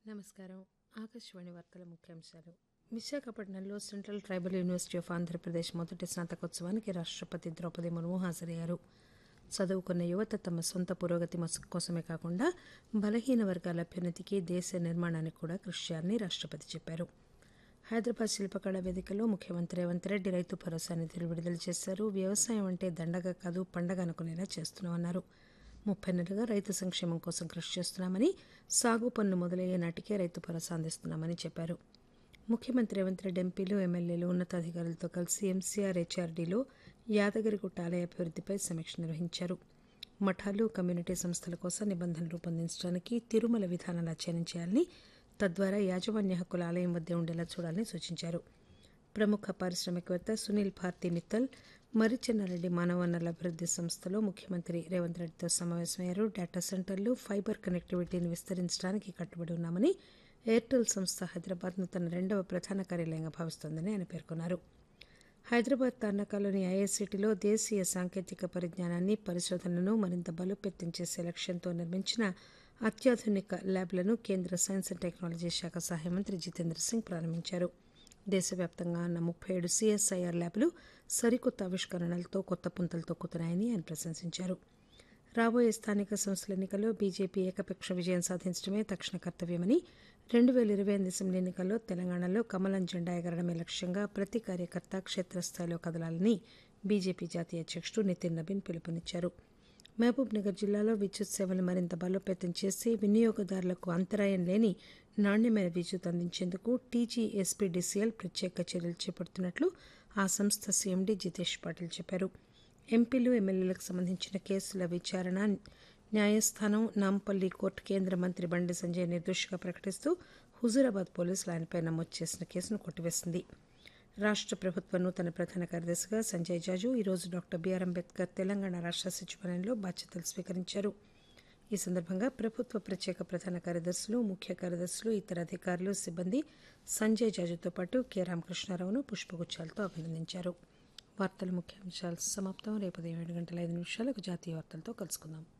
నమస్కారం ఆకాశవాణి వార్తల ముఖ్యాంశాలు విశాఖపట్నంలో central tribal university of Andhra Pradesh మొదటి స్నాతకోత్సవానికి రాష్టపతి ద్రౌపది ముర్ము హాజరయ్యారు చదువుకున్న యువత తమ సొంత పురోగతి మస్- కోసమే కాకుండా బలహీన వర్గాల అభ్యున్నతికి దేశ నిర్మాణానికి కూడా కృషి చేయాలని రాష్టపతి చెప్పారు హైదరాబాద్ శిల్పకళా వేదికలో ముఖ్యమంత్రి రేవంత్ రెడ్డి రైతు భరోసా నిధులు విడుదల చేశారు వ్యవసాయం అంటే దండగ కాదు పండగ అనుకునేలా చేస్తున్నామన్నారు ముప్పై నెలలుగా రైతు సంక్షేమం కోసం కృషి చేస్తున్నామని సాగు పన్ను మొదలయ్యే నాటికే రైతు భరోసా అందిస్తున్నామని చెప్పారు ముఖ్యమంత్రి రేవంత్ రెడ్డి ఎంపీలు ఎమ్మెల్యేలు ఉన్నతాధికారులతో కలిసి ఎంసీఆర్ హెచ్ఆర్డీలో యాదగిరిగుట్ట ఆలయ అభివృద్దిపై సమీక్ష నిర్వహించారు మఠాలు కమ్యూనిటీ సంస్థల కోసం నిబంధనలు రూపొందించడానికి తిరుమల విధానాలు అధ్యయనం చేయాలని తద్వారా యాజమాన్య హక్కుల ఆలయం వద్దే ఉండేలా చూడాలని సూచించారు ప్రముఖ పారిశ్రామికవేత్త సునీల్ భారతి మిత్తల్ మరిచెన్నారెడ్డి మానవ వనరుల అభివృద్ది సంస్థలో ముఖ్యమంత్రి రేవంత్ రెడ్డితో సమావేశమయ్యారు డేటా సెంటర్లు ఫైబర్ కనెక్టివిటీని విస్తరించడానికి కట్టుబడి ఉన్నామని ఎయిర్టెల్ సంస్థ హైదరాబాద్ను తన రెండవ ప్రధాన కార్యాలయంగా భావిస్తోందని ఆయన పేర్కొన్నారు హైదరాబాద్ తార్నాకాలోని ఐఐసిటీలో దేశీయ సాంకేతిక పరిజ్ఞానాన్ని పరిశోధనలను మరింత బలోపేతం చేసే లక్ష్యంతో నిర్మించిన అత్యాధునిక ల్యాబ్లను కేంద్ర సైన్స్ అండ్ టెక్నాలజీ శాఖ సహాయ మంత్రి జితేంద్ర సింగ్ ప్రారంభించారు దేశవ్యాప్తంగా ఉన్న ముప్పై ఏడు సిఎస్ఐఆర్ ల్యాబ్లు సరికొత్త ఆవిష్కరణలతో కొత్త పుంతలు తొక్కుతున్నాయని ఆయన ప్రశంసించారు రాబోయే స్థానిక సంస్థల ఎన్నికల్లో బీజేపీ ఏకపక్ష విజయం సాధించడమే తక్షణ కర్తవ్యమని రెండు వేల ఇరవై ఎనిమిది అసెంబ్లీ ఎన్నికల్లో తెలంగాణలో కమలం జెండా ఎగరడమే లక్ష్యంగా ప్రతి కార్యకర్త క్షేత్రస్థాయిలో కదలాలని బీజేపీ జాతీయ అధ్యక్షుడు నితిన్ నబీన్ పిలుపునిచ్చారు మహబూబ్ నగర్ జిల్లాలో విద్యుత్ సేవలు మరింత బలోపేతం చేసి వినియోగదారులకు అంతరాయం లేని నాణ్యమైన విద్యుత్ అందించేందుకు టీజీఎస్పీడీసీఎల్ ప్రత్యేక చర్యలు చేపడుతున్నట్లు ఆ సంస్థ సీఎండీ జితేష్ పాటిల్ చెప్పారు ఎంపీలు ఎమ్మెల్యేలకు సంబంధించిన కేసుల విచారణ న్యాయస్థానం నాంపల్లి కోర్టు కేంద్ర మంత్రి బండి సంజయ్ నిర్దోషిగా ప్రకటిస్తూ హుజూరాబాద్ పోలీసులు ఆయనపై నమోదు చేసిన కేసును కొట్టివేసింది రాష్ట్ర ప్రభుత్వ నూతన ప్రధాన కార్యదర్శిగా సంజయ్ జాజు ఈరోజు డాక్టర్ బీఆర్ అంబేద్కర్ తెలంగాణ రాష్ట్ర సచివాలయంలో బాధ్యతలు స్వీకరించారు ఈ సందర్భంగా ప్రభుత్వ ప్రత్యేక ప్రధాన కార్యదర్శులు ముఖ్య కార్యదర్శులు ఇతర అధికారులు సిబ్బంది సంజయ్ జాజుతో పాటు కె రామకృష్ణారావును పుష్పగుచ్చాలతో అభినందించారు వార్తల ముఖ్యాంశాలు సమాప్తం రేపు ఉదయం ఏడు గంటల ఐదు నిమిషాలకు జాతీయ వార్తలతో కలుసుకుందాం